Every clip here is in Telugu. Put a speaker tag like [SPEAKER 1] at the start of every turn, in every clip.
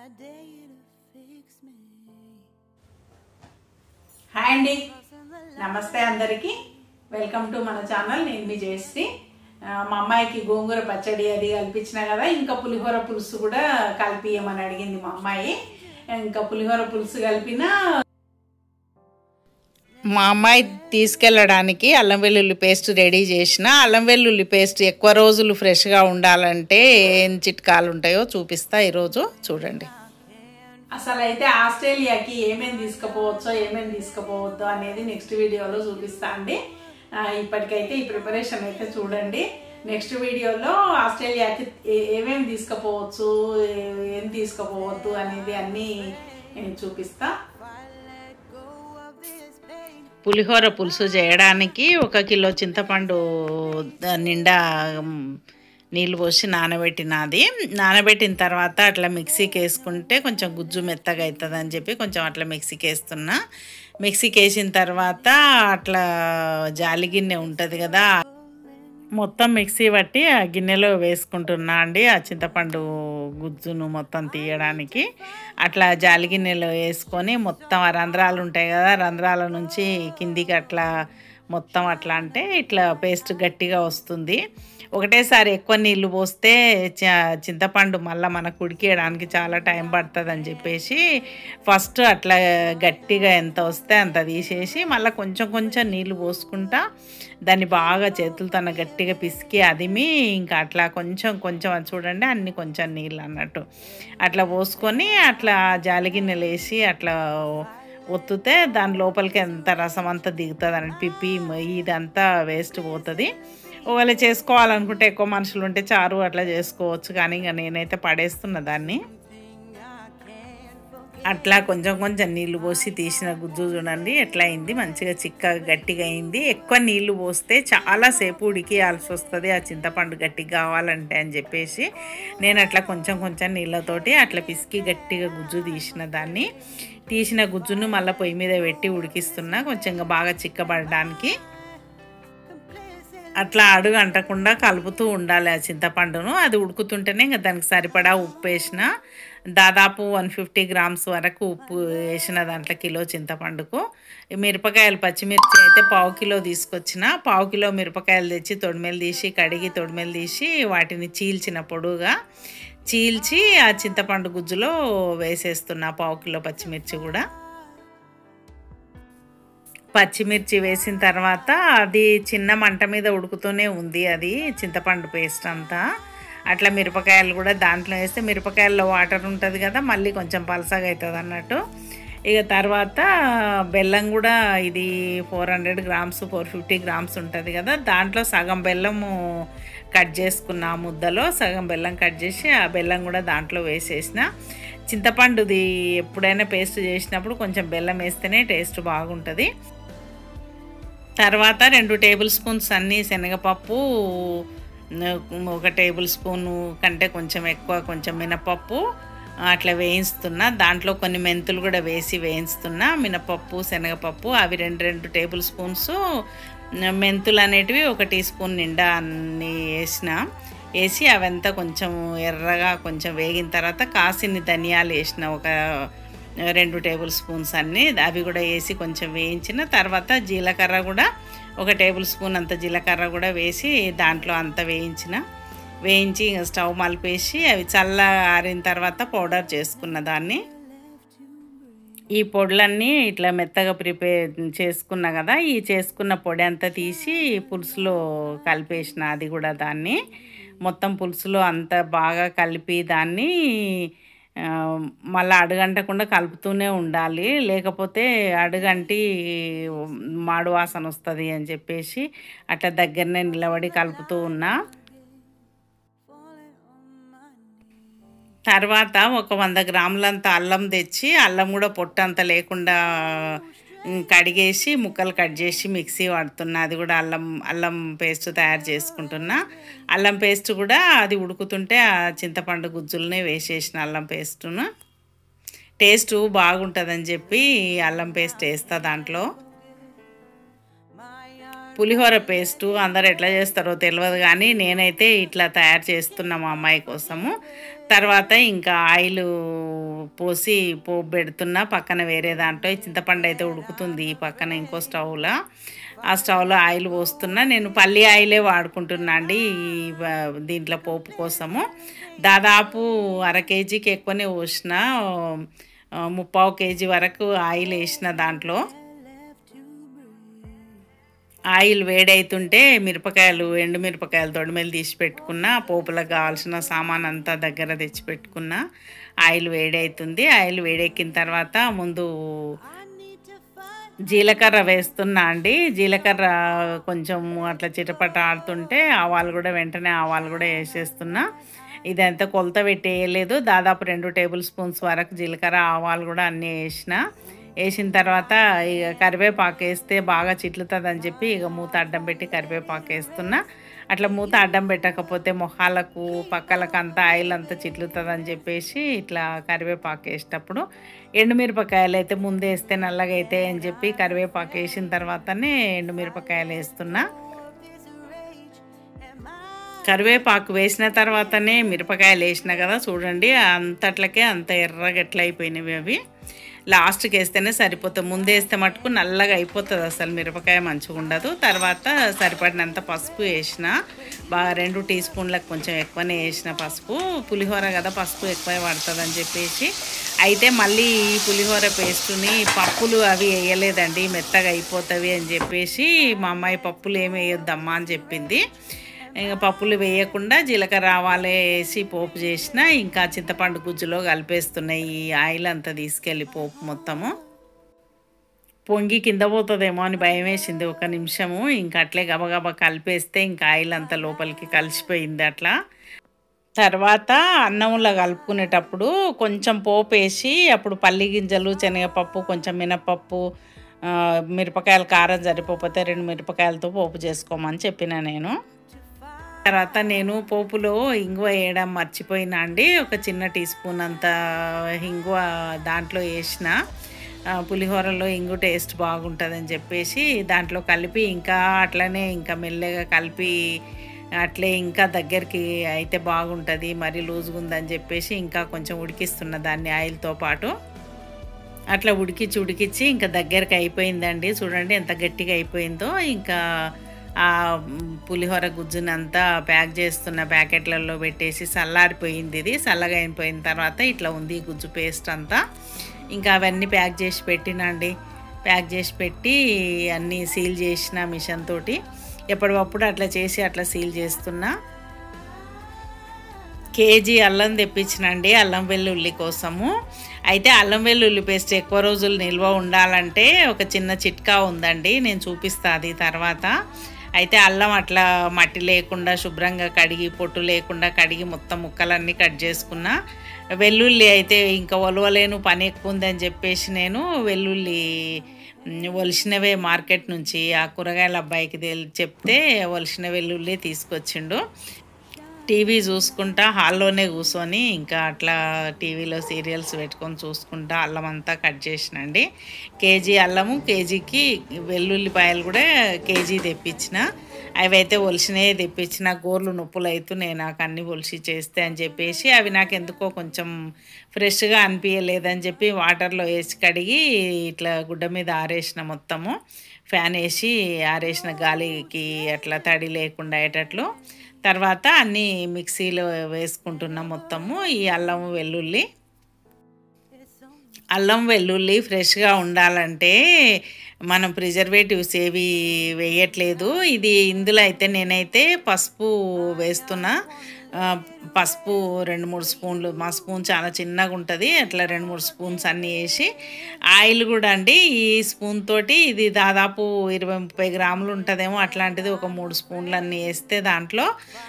[SPEAKER 1] dare you to fix me.
[SPEAKER 2] Hi అండి నమస్తే అందరికీ వెల్కమ్ టు మన ఛానల్ నేను మీ జయశ్రీ ఆ, మా అమ్మాయికి గోంగూర పచ్చడి అది కల్పించిన కదా ఇంకా పులిహోర పులుసు కూడా కలిపియమని అడిగింది మా అమ్మాయి ఇంకా పులిహోర పులుసు కలిపిన
[SPEAKER 3] మా అమ్మాయి తీసుకెళ్ళడానికి అల్లం వెల్లుల్లి పేస్ట్ రెడీ చేసిన అల్లం వెల్లుల్లి పేస్ట్ ఎక్కువ రోజులు ఫ్రెష్గా ఉండాలంటే ఏం చిట్కాలు ఉంటాయో చూపిస్తా ఈరోజు చూడండి
[SPEAKER 2] అసలు అయితే ఆస్ట్రేలియాకి ఏమేమి తీసుకుపోవచ్చో ఏమేమి తీసుకుపోవద్దో అనేది నెక్స్ట్ వీడియోలో చూపిస్తా అండి ఆ, ఇప్పటికైతే ఈ ప్రిపరేషన్ అయితే చూడండి నెక్స్ట్ వీడియోలో ఆస్ట్రేలియాకి ఏ- ఏమేమి తీసుకుపోవచ్చు ఏ- ఏం తీసుకుపోవద్దు అనేది అన్నీ నేను చూపిస్తా
[SPEAKER 3] పులిహోర పులుసు చేయడానికి ఒక కిలో చింతపండు ద- నిండా మ్, నీళ్ళు పోసి నానబెట్టినది నానబెట్టిన తర్వాత అట్లా మిక్సీకి వేసుకుంటే కొంచెం గుజ్జు మెత్తగా అవుతుంది అని చెప్పి కొంచెం అట్లా మిక్సీకి వేస్తున్నా మిక్సీకి వేసిన తర్వాత అట్లా జాలి గిన్నె ఉంటుంది కదా మొత్తం మిక్సీ పట్టి ఆ గిన్నెలో వేసుకుంటున్నా అండి ఆ చింతపండు గుజ్జును మొత్తం తీయడానికి అట్లా జాలి గిన్నెలో వేసుకొని మొత్తం ఆ రంధ్రాలు ఉంటాయి కదా రంధ్రాల నుంచి కిందికి అట్లా మొత్తం అట్లా అంటే ఇట్లా పేస్ట్ గట్టిగా వస్తుంది ఒకటేసారి ఎక్కువ నీళ్లు పోస్తే చ- చింతపండు మళ్ళీ మనకు ఉడికేయడానికి చాలా టైం పడుతుంది అని చెప్పేసి ఫస్ట్ అట్లా గట్టిగా ఎంత వస్తే అంత తీసేసి మళ్ళీ కొంచెం కొంచెం నీళ్లు పోసుకుంటా దాన్ని బాగా చేతులతో గట్టిగా పిసికి అదిమి ఇంకా అట్లా కొంచెం కొంచెం అది చూడండి అన్ని కొంచెం నీళ్ళు అన్నట్టు అట్లా పోసుకొని అట్లా జాలిగిన్నెలు వేసి అట్లా ఒత్తుతే దాని లోపలికి ఎంత రసం అంతా దిగుతుంది అని పిప్పి మొయ్యి ఇదంతా వేస్ట్ పోతుంది ఒకవేళ చేసుకోవాలనుకుంటే ఎక్కువ మనుషులు ఉంటే చారు అట్లా చేసుకోవచ్చు కానీ ఇంకా నేనైతే పడేస్తున్న దాన్ని అట్లా కొంచెం కొంచెం నీళ్లు పోసి తీసిన గుజ్జు చూడండి ఎట్లా అయింది మంచిగా చిక్కగా గట్టిగా అయింది ఎక్కువ నీళ్లు పోస్తే చాలాసేపు ఉడికియాల్సి వస్తుంది ఆ చింతపండు గట్టిగా కావాలంటే అని చెప్పేసి నేను అట్లా కొంచెం కొంచెం నీళ్ళతోటి అట్లా పిసికి గట్టిగా గుజ్జు తీసిన దాన్ని తీసిన గుజ్జును మళ్ళీ పొయ్యి మీద పెట్టి ఉడికిస్తున్నా కొంచెం ఇంకా బాగా చిక్కబడడానికి అట్లా అడుగు అంటకుండా కలుపుతూ ఉండాలి ఆ చింతపండును అది ఉడుకుతుంటేనే ఇంకా దానికి సరిపడా ఉప్పు వేసిన దాదాపు వన్ ఫిఫ్టీ గ్రామ్స్ వరకు ఉప్పు వేసిన దాంట్లో కిలో చింతపండుకు ఈ మిరపకాయలు పచ్చిమిర్చి అయితే పావు కిలో తీసుకొచ్చిన పావు కిలో మిరపకాయలు తెచ్చి తొడిమెలు తీసి కడిగి తొడిమెలు తీసి వాటిని చీల్చిన పొడుగా చీల్చి ఆ చింతపండు గుజ్జులో వేసేస్తున్నా పావు కిలో పచ్చిమిర్చి కూడా పచ్చిమిర్చి వేసిన తర్వాత అది చిన్న మంట మీద ఉడుకుతూనే ఉంది అది చింతపండు పేస్ట్ అంతా అట్లా మిరపకాయలు కూడా దాంట్లో వేస్తే మిరపకాయల్లో వాటర్ ఉంటుంది కదా మళ్ళీ కొంచెం పలసగా అవుతుంది అన్నట్టు ఇక తర్వాత బెల్లం కూడా ఇది four hundred grams four fifty grams ఉంటుంది కదా దాంట్లో సగం బెల్లము కట్ చేసుకున్న ఆ ముద్దలో సగం బెల్లం కట్ చేసి ఆ బెల్లం కూడా దాంట్లో వేసేసిన చింతపండుది ఎప్పుడైనా పేస్ట్ చేసినప్పుడు కొంచెం బెల్లం వేస్తేనే టేస్ట్ బాగుంటుంది తర్వాత రెండు టేబుల్ స్పూన్స్ అన్నీ శనగపప్పు ఒక టేబుల్ స్పూను కంటే కొంచెం ఎక్కువ కొంచెం మినపప్పు అట్లా వేయిస్తున్నా దాంట్లో కొన్ని మెంతులు కూడా వేసి వేయిస్తున్నా మినపప్పు శనగపప్పు అవి రెండు రెండు టేబుల్ స్పూన్స్ మెంతులు అనేటివి ఒక టీ స్పూన్ నిండా అన్ని వేసిన వేసి అవంతా కొంచెం ఎర్రగా కొంచెం వేగిన తర్వాత కాసిన్ని ధనియాలు వేసిన ఒక రెండు టేబుల్ స్పూన్స్ అన్నీ అవి కూడా వేసి కొంచెం వేయించిన తర్వాత జీలకర్ర కూడా ఒక టేబుల్ స్పూన్ అంత జీలకర్ర కూడా వేసి దాంట్లో అంత వేయించిన వేయించి ఇంకా స్టవ్ మలిపేసి అవి చల్ల ఆరిన తర్వాత పౌడర్ చేసుకున్న దాన్ని ఈ పొడులన్నీ ఇట్లా మెత్తగా ప్రిపేర్ చేసుకున్నా కదా ఈ చేసుకున్న పొడి అంతా తీసి పులుసులో కలిపేసిన అది కూడా దాన్ని మొత్తం పులుసులో అంతా బాగా కలిపి దాన్ని ఆ, మళ్ళీ అడుగంటకుండా కలుపుతూనే ఉండాలి లేకపోతే అడుగంటి మాడు వాసన వస్తుంది అని చెప్పేసి అట్లా దగ్గరనే నిలబడి కలుపుతూ ఉన్నా తర్వాత ఒక వంద గ్రాములంత అల్లం తెచ్చి అల్లం కూడా పొట్టంత లేకుండా ఉమ్, కడిగేసి ముక్కలు కట్ చేసి మిక్సీ వాడుతున్నా అది కూడా అల్లం అల్లం పేస్ట్ తయారు చేసుకుంటున్నా అల్లం పేస్ట్ కూడా అది ఉడుకుతుంటే ఆ చింతపండు గుజ్జులనే వేసేసిన అల్లం పేస్టును టేస్ట్ బాగుంటుందని చెప్పి అల్లం పేస్ట్ వేస్తా దాంట్లో పులిహోర పేస్టు అందరు ఎట్లా చేస్తారో తెలియదు కానీ నేనైతే ఇట్లా తయారు చేస్తున్నా మా అమ్మాయి కోసము తర్వాత ఇంకా ఆయిల్ పోసి పోపు పెడుతున్నా పక్కన వేరే దాంట్లో ఈ చింతపండు అయితే ఉడుకుతుంది ఈ పక్కన ఇంకో స్టవ్లో ఆ స్టవ్లో ఆయిల్ పోస్తున్నా నేను పల్లి ఆయిలే వాడుకుంటున్నా అండి ఈ వ- దీంట్లో పోపు కోసము దాదాపు అర కేజీకి ఎక్కువనే పోసిన ఆ, ముప్పావు కేజీ వరకు ఆయిల్ వేసిన దాంట్లో ఆయిల్ వేడైతుంటే మిరపకాయలు ఎండు మిరపకాయలు తొడిమెలు తీసి పెట్టుకున్న పోపులకు కావాల్సిన సామాన్ అంతా దగ్గర తెచ్చి పెట్టుకున్న ఆయిల్ వేడవుతుంది ఆయిల్ వేడెక్కిన తర్వాత ముందు జీలకర్ర వేస్తున్నా అండి జీలకర్ర కొంచెం అట్లా చిటపట ఆడుతుంటే ఆవాలు కూడా వెంటనే ఆవాలు కూడా వేసేస్తున్నా ఇదంతా కొలత పెట్టి వేయలేదు దాదాపు రెండు టేబుల్ స్పూన్స్ వరకు జీలకర్ర ఆవాలు కూడా అన్నీ వేసిన వేసిన తర్వాత ఇక కరివేపాకు వేస్తే బాగా చిట్లుతుంది అని చెప్పి ఇక మూత అడ్డం పెట్టి కరివేపాకు వేస్తున్నా అట్లా మూత అడ్డం పెట్టకపోతే మొహాలకు పక్కలకు అంతా ఆయిల్ అంతా చిట్లుతుంది అని చెప్పేసి ఇట్లా కరివేపాకు వేసేటప్పుడు ఎండుమిరపకాయలు అయితే ముందే వేస్తే నల్లగా అయితే అని చెప్పి కరివేపాకు వేసిన తర్వాతనే ఎండుమిరపకాయలు వేస్తున్నా కరివేపాకు వేసిన తర్వాతనే మిరపకాయలు వేసిన కదా చూడండి అంతట్లకే అంత ఎర్రగా ఎట్లా అయిపోయినవి అవి లాస్ట్కి వేస్తేనే సరిపోతుంది ముందే వేస్తే మటుకు నల్లగా అయిపోతుంది అసలు మిరపకాయ మంచిగా ఉండదు తర్వాత సరిపడినంత పసుపు వేసిన బాగా రెండు టీ స్పూన్లకు కొంచెం ఎక్కువనే వేసిన పసుపు పులిహోర కదా పసుపు ఎక్కువ పడుతుంది అని చెప్పేసి అయితే మళ్ళీ ఈ పులిహోర పేస్టుని పప్పులు అవి వేయలేదండి మెత్తగా అయిపోతాయి అని చెప్పేసి మా అమ్మాయి పప్పులు ఏమి వేయొద్దమ్మా అని చెప్పింది ఇంకా పప్పులు వేయకుండా జీలకర్ర ఆవాలు వేసి పోపు చేసిన ఇంకా చింతపండు గుజ్జులో కలిపేస్తున్నాయి ఈ ఆయిల్ అంతా తీసుకెళ్ళి పోపు మొత్తము పొంగి కింద పోతుందేమో అని భయం వేసింది ఒక నిమిషము ఇంకా అట్లే గబగబా కలిపేస్తే ఇంకా ఆయిల్ అంతా లోపలికి కలిసిపోయింది అట్లా తర్వాత అన్నంలో కలుపుకునేటప్పుడు కొంచెం పోపు వేసి అప్పుడు పల్లి గింజలు శనగపప్పు కొంచెం మినపప్పు ఆ, మిరపకాయల కారం సరిపోతే రెండు మిరపకాయలతో పోపు చేసుకోమని చెప్పిన నేను తర్వాత నేను పోపులో ఇంగువ వేయడం మర్చిపోయినా అండి ఒక చిన్న టీ స్పూన్ అంత ఇంగువ దాంట్లో వేసిన ఆ, పులిహోరలో ఇంగు టేస్ట్ బాగుంటుందని చెప్పేసి దాంట్లో కలిపి ఇంకా అట్లనే ఇంకా మెల్లగా కలిపి అట్లే ఇంకా దగ్గరికి అయితే బాగుంటుంది మరి లూజ్గా ఉందని చెప్పేసి ఇంకా కొంచెం ఉడికిస్తున్న దాన్ని ఆయిల్తో పాటు అట్లా ఉడికిచ్చి ఉడికిచ్చి ఇంకా దగ్గరికి అయిపోయిందండి చూడండి ఎంత గట్టిగా అయిపోయిందో ఇంకా ఆ మ్, పులిహోర గుజ్జునంతా ప్యాక్ చేస్తున్న ప్యాకెట్లలో పెట్టేసి చల్లారిపోయింది ఇది చల్లగా అయిపోయిన తర్వాత ఇట్లా ఉంది ఈ గుజ్జు పేస్ట్ అంతా ఇంకా అవన్నీ ప్యాక్ చేసి పెట్టినండి ప్యాక్ చేసి పెట్టి అన్నీ సీల్ చేసిన మిషన్ తోటి ఎప్పటికప్పుడు అట్లా చేసి అట్లా సీల్ చేస్తున్నా కేజీ అల్లం తెప్పించినండి అల్లం వెల్లుల్లి కోసము అయితే అల్లం వెల్లుల్లి పేస్ట్ ఎక్కువ రోజులు నిల్వ ఉండాలంటే ఒక చిన్న చిట్కా ఉందండి నేను చూపిస్తా అది తర్వాత అయితే అల్లం అట్లా మట్టి లేకుండా శుభ్రంగా కడిగి పొట్టు లేకుండా కడిగి మొత్తం ముక్కలన్నీ కట్ చేసుకున్నా వెల్లుల్లి అయితే ఇంకా ఒలవలేను పని ఎక్కువ ఉందని చెప్పేసి నేను వెల్లుల్లి మ్, ఒలిసినవే మార్కెట్ నుంచి ఆ కూరగాయల అబ్బాయికి తెలి చెప్తే ఒలిసిన వెల్లుల్లి తీసుకొచ్చిండు టీవీ చూసుకుంటా హాల్లోనే కూర్చొని ఇంకా అట్లా టీవీలో సీరియల్స్ పెట్టుకొని చూసుకుంటా అల్లం అంతా కట్ చేసినండి కేజీ అల్లము కేజీకి వెల్లుల్లిపాయలు కూడా కేజీ తెప్పించిన అవి అయితే ఒలిసినవి తెప్పించిన గోర్లు నొప్పులు అవుతున్నాయి నాకు అన్ని ఒలిసి చేస్తే అని చెప్పేసి అవి నాకు ఎందుకో కొంచెం ఫ్రెష్గా అనిపించలేదని చెప్పి వాటర్లో వేసి కడిగి ఇట్లా గుడ్డ మీద ఆరేసిన మొత్తము ఫ్యాన్ వేసి ఆరేసిన గాలికి అట్లా తడి లేకుండా అయ్యేటట్లు తర్వాత అన్నీ మిక్సీలో వేసుకుంటున్నాం మొత్తము ఈ అల్లం వెల్లుల్లి అల్లం వెల్లుల్లి ఫ్రెష్గా ఉండాలంటే మనం ప్రిజర్వేటివ్స్ ఏవి వేయట్లేదు ఇది ఇందులో అయితే నేనైతే పసుపు వేస్తున్నా ఆ, పసుపు రెండు మూడు స్పూన్లు మా స్పూన్ చాలా చిన్నగా ఉంటుంది అట్లా రెండు మూడు స్పూన్స్ అన్నీ వేసి ఆయిల్ కూడా అండి ఈ స్పూన్ తోటి ఇది దాదాపు ఇరవై ముప్పై గ్రాములు ఉంటుందేమో అట్లాంటిది ఒక మూడు స్పూన్లు అన్నీ వేస్తే దాంట్లో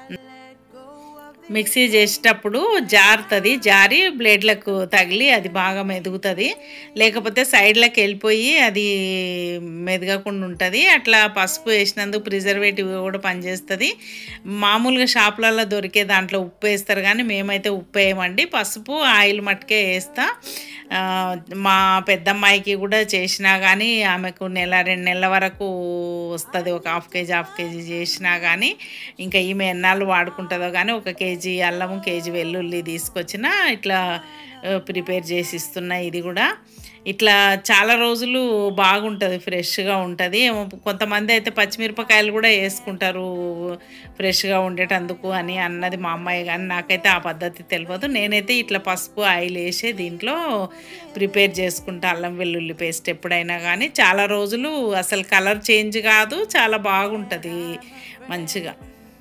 [SPEAKER 3] మిక్సీ చేసేటప్పుడు జారుతుంది జారి బ్లేడ్లకు తగిలి అది బాగా మెదుగుతుంది లేకపోతే సైడ్లకు వెళ్ళిపోయి అది మెదగకుండా ఉంటుంది అట్లా పసుపు వేసినందుకు ప్రిజర్వేటివ్ కూడా పనిచేస్తుంది మామూలుగా షాపులలో దొరికే దాంట్లో ఉప్పు వేస్తారు కానీ మేమైతే ఉప్పు వేయమండి పసుపు ఆయిల్ మట్టుకే వేస్తా ఆ, మా పెద్దమ్మాయికి కూడా చేసినా కానీ ఆమెకు నెల రెండు నెలల వరకు వస్తుంది ఒక హాఫ్ కేజీ హాఫ్ కేజీ చేసినా కానీ ఇంకా ఈమె ఎన్నాళ్ళు వాడుకుంటుందో కానీ ఒక కేజీ కేజీ అల్లము కేజీ వెల్లుల్లి తీసుకొచ్చిన ఇట్లా ఆ, ప్రిపేర్ చేసి ఇస్తున్నా ఇది కూడా ఇట్లా చాలా రోజులు బాగుంటుంది ఫ్రెష్గా ఉంటుంది ఏమో కొంతమంది అయితే పచ్చిమిరపకాయలు కూడా వేసుకుంటారు ఫ్రెష్గా ఉండేటందుకు అని అన్నది మా అమ్మాయి కానీ నాకైతే ఆ పద్ధతి తెలియదు నేనైతే ఇట్లా పసుపు ఆయిల్ వేసి దీంట్లో ప్రిపేర్ చేసుకుంటా అల్లం వెల్లుల్లి పేస్ట్ ఎప్పుడైనా కానీ చాలా రోజులు అసలు కలర్ చేంజ్ కాదు చాలా బాగుంటుంది మంచిగా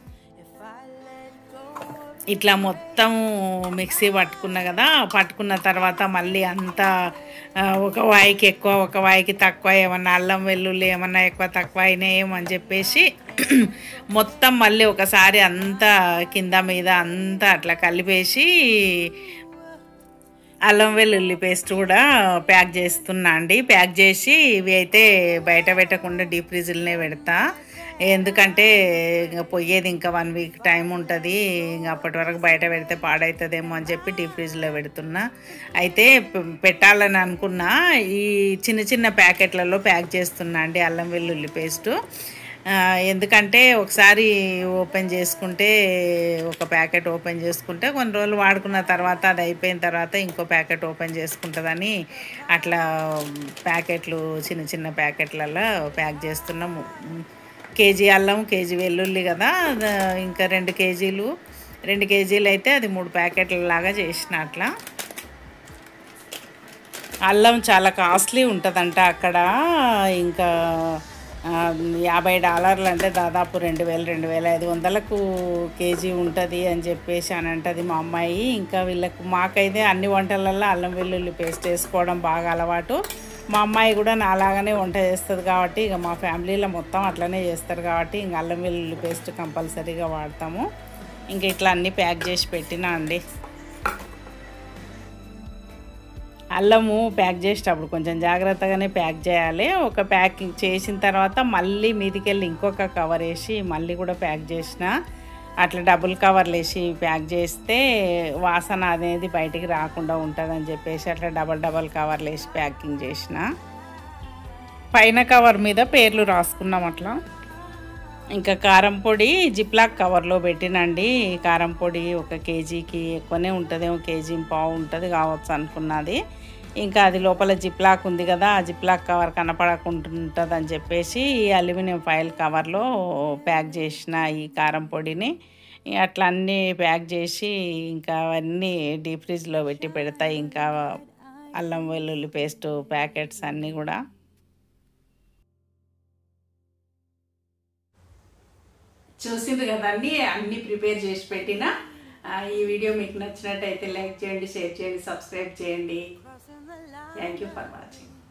[SPEAKER 3] ఇట్లా మొత్తం మిక్సీ పట్టుకున్నా కదా పట్టుకున్న తర్వాత మళ్ళీ అంతా ఆ, ఒక వాయికి ఎక్కువ ఒక వాయికి తక్కువ ఏమన్నా అల్లం వెల్లుల్లి ఏమన్నా ఎక్కువ తక్కువ అయినాయేమని చెప్పేసి మొత్తం మళ్ళీ ఒకసారి అంతా కింద మీద అంతా అట్లా కలిపేసి అల్లం వెల్లుల్లి పేస్ట్ కూడా ప్యాక్ చేస్తున్నా అండి ప్యాక్ చేసి ఇవి అయితే బయట పెట్టకుండా డీప్ ఫ్రిడ్జ్లోనే పెడతా ఎందుకంటే ఇంకా పోయేది ఇంకా వన్ వీక్ టైం ఉంటుంది ఇంకా అప్పటి వరకు బయట పెడితే పాడవుతుందేమో అని చెప్పి డీప్ ఫ్రిడ్జ్లో పెడుతున్నా అయితే పె- పెట్టాలని అనుకున్నా ఈ చిన్న చిన్న ప్యాకెట్లలో ప్యాక్ చేస్తున్నా అండి అల్లం వెల్లుల్లి పేస్టు ఆ, ఎందుకంటే ఒకసారి ఓపెన్ చేసుకుంటే ఒక ప్యాకెట్ ఓపెన్ చేసుకుంటే కొన్ని రోజులు వాడుకున్న తర్వాత అది అయిపోయిన తర్వాత ఇంకో ప్యాకెట్ ఓపెన్ చేసుకుంటుందని అట్లా ప్యాకెట్లు చిన్న చిన్న ప్యాకెట్లలో ప్యాక్ చేస్తున్నాము కేజీ అల్లం కేజీ వెల్లుల్లి కదా ద- ఇంకా రెండు కేజీలు రెండు కేజీలు అయితే అది మూడు ప్యాకెట్ల లాగా చేసిన అట్లా అల్లం చాలా కాస్ట్లీ ఉంటుందంట అక్కడ ఇంకా ఆ, యాభై డాలర్లు అంటే దాదాపు రెండు వేలు రెండు వేల ఐదు వందలకు కేజీ ఉంటుంది అని చెప్పేసి అని అంటది మా అమ్మాయి ఇంకా వీళ్ళకు మాకైతే అన్ని వంటలలో అల్లం వెల్లుల్లి పేస్ట్ వేసుకోవడం బాగా అలవాటు మా అమ్మాయి కూడా నాలాగానే వంట చేస్తుంది కాబట్టి ఇక మా ఫ్యామిలీలో మొత్తం అట్లనే చేస్తారు కాబట్టి ఇంక అల్లం వెల్లుల్లి పేస్ట్ కంపల్సరీగా వాడతాము ఇంక ఇట్లా అన్నీ ప్యాక్ చేసి పెట్టినా అండి అల్లము ప్యాక్ చేసేటప్పుడు కొంచెం జాగ్రత్తగానే ప్యాక్ చేయాలి ఒక ప్యాకింగ్ చేసిన తర్వాత మళ్ళీ మీదికెళ్ళి ఇంకొక కవర్ వేసి మళ్ళీ కూడా ప్యాక్ చేసిన అట్లా డబుల్ కవర్లు వేసి ప్యాక్ చేస్తే వాసన అనేది బయటికి రాకుండా ఉంటుందని చెప్పేసి అట్లా డబల్ డబల్ కవర్లు వేసి ప్యాకింగ్ చేసిన పైన కవర్ మీద పేర్లు రాసుకున్నాం అట్లా ఇంకా కారం పొడి జిప్లాక్ కవర్లో పెట్టినండి కారం పొడి ఒక కేజీకి ఎక్కువనే ఉంటుందేమో కేజీ పావు ఉంటుంది కావచ్చు అనుకున్నది ఇంకా అది లోపల జిప్లాక్ ఉంది కదా ఆ జిప్లాక్ కవర్ కనపడకుంటుంటుంది అని చెప్పేసి ఈ అల్యూమినియం ఫైల్ కవర్లో ప్యాక్ చేసిన ఈ కారం పొడిని ఇక అట్లా అన్నీ ప్యాక్ చేసి ఇంకా అవన్నీ డీప్ ఫ్రిడ్జ్లో పెట్టి పెడతాయి ఇంకా అల్లం వెల్లుల్లి పేస్ట్ ప్యాకెట్స్ అన్నీ కూడా
[SPEAKER 2] చూసింది కదండి అన్ని ప్రిపేర్ చేసి పెట్టిన ఆ, ఈ వీడియో మీకు నచ్చినట్టయితే లైక్ చేయండి షేర్ చేయండి సబ్స్క్రైబ్ చేయండి థ్యాంక్ యూ ఫర్ వాచింగ్